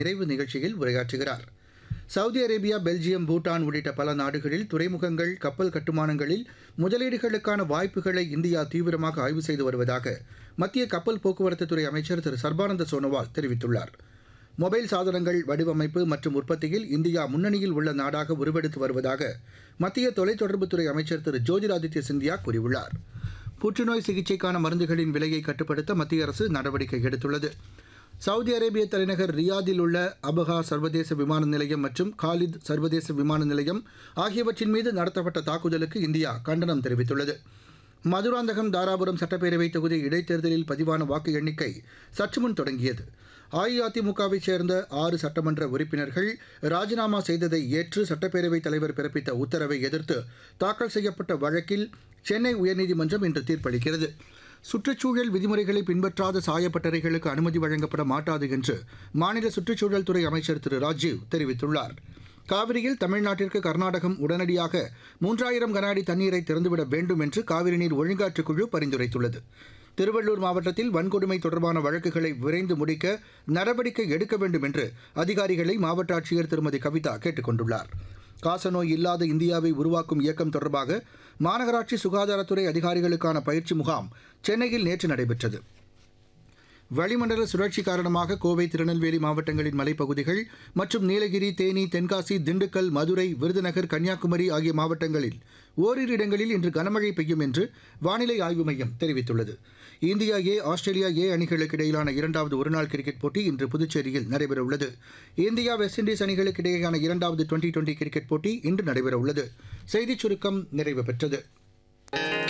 நிறைவு நிகழ்ச்சியில் உரையாற்றுகிறார் சவுதி அரேபியா பெல்ஜியம் பூட்டான் உள்ளிட்ட பல நாடுகளில் துறைமுகங்கள் கப்பல் கட்டுமானங்களில் முதலீடுகளுக்கான வாய்ப்புகளை இந்தியா தீவிரமாக ஆய்வு செய்து வருவதாக மத்திய கப்பல் போக்குவரத்துத்துறை அமைச்சர் திரு சர்பானந்த சோனோவால் தெரிவித்துள்ளார் மொபைல் சாதனங்கள் வடிவமைப்பு மற்றும் உற்பத்தியில் இந்தியா முன்னணியில் உள்ள நாடாக உருவெடுத்து வருவதாக மத்திய தொலைத்தொடர்புத்துறை அமைச்சர் திரு ஜோதிராதித்ய சிந்தியா கூறியுள்ளார் புற்றுநோய் சிகிச்சைக்கான மருந்துகளின் விலையை கட்டுப்படுத்த மத்திய அரசு நடவடிக்கை எடுத்துள்ளது சவுதி அரேபிய தலைநகர் ரியாதில் உள்ள அபஹா சர்வதேச விமான நிலையம் மற்றும் காலித் சர்வதேச விமான நிலையம் ஆகியவற்றின் மீது நடத்தப்பட்ட தாக்குதலுக்கு இந்தியா கண்டனம் தெரிவித்துள்ளது மதுராந்தகம் தாராபுரம் சட்டப்பேரவை தொகுதி இடைத்தேர்தலில் பதிவான வாக்கு எண்ணிக்கை சற்றுமுன் தொடங்கியது அஇஅதிமுகவைச் சேர்ந்த ஆறு சட்டமன்ற உறுப்பினர்கள் ராஜினாமா செய்ததை ஏற்று சட்டப்பேரவைத் தலைவர் பிறப்பித்த உத்தரவை எதிர்த்து தாக்கல் செய்யப்பட்ட வழக்கில் சென்னை உயர்நீதிமன்றம் இன்று தீர்ப்பளிக்கிறது சுற்றுச்சூழல் விதிமுறைகளை பின்பற்றாத சாயப்பட்டறைகளுக்கு அனுமதி வழங்கப்பட மாட்டாது என்று மாநில சுற்றுச்சூழல் துறை அமைச்சர் திரு ராஜீவ் தெரிவித்துள்ளார் காவிரியில் தமிழ்நாட்டிற்கு கர்நாடகம் உடனடியாக மூன்றாயிரம் கன அடி தண்ணீரை திறந்துவிட வேண்டும் என்று காவிரி நீர் ஒழுங்காற்றுக் குழு பரிந்துரைத்துள்ளது திருவள்ளூர் மாவட்டத்தில் வன்கொடுமை தொடர்பான வழக்குகளை விரைந்து முடிக்க நடவடிக்கை எடுக்க வேண்டும் என்று அதிகாரிகளை மாவட்ட ஆட்சியர் திருமதி கவிதா கேட்டுக் கொண்டுள்ளார் காசநோய் இல்லாத இந்தியாவை உருவாக்கும் இயக்கம் தொடர்பாக மாநகராட்சி சுகாதாரத்துறை அதிகாரிகளுக்கான பயிற்சி முகாம் சென்னையில் நேற்று நடைபெற்றது வளிமண்டல சுழற்சி காரணமாக கோவை திருநெல்வேலி மாவட்டங்களின் மலைப்பகுதிகள் மற்றும் நீலகிரி தேனி தென்காசி திண்டுக்கல் மதுரை விருதுநகர் கன்னியாகுமரி ஆகிய மாவட்டங்களில் ஓரிரு இடங்களில் இன்று கனமழை பெய்யும் என்று வானிலை ஆய்வு மையம் தெரிவித்துள்ளது இந்தியா ஏ ஆஸ்திரேலியா ஏ அணிகளுக்கு இடையிலான இரண்டாவது ஒருநாள் கிரிக்கெட் போட்டி இன்று புதுச்சேரியில் நடைபெறவுள்ளது இந்தியா வெஸ்ட் இண்டீஸ் அணிகளுக்கு இடையேயான இரண்டாவது டுவெண்டி டுவெண்டி கிரிக்கெட் போட்டி இன்று நடைபெறவுள்ளது செய்திச் சுருக்கம் நிறைவு பெற்றது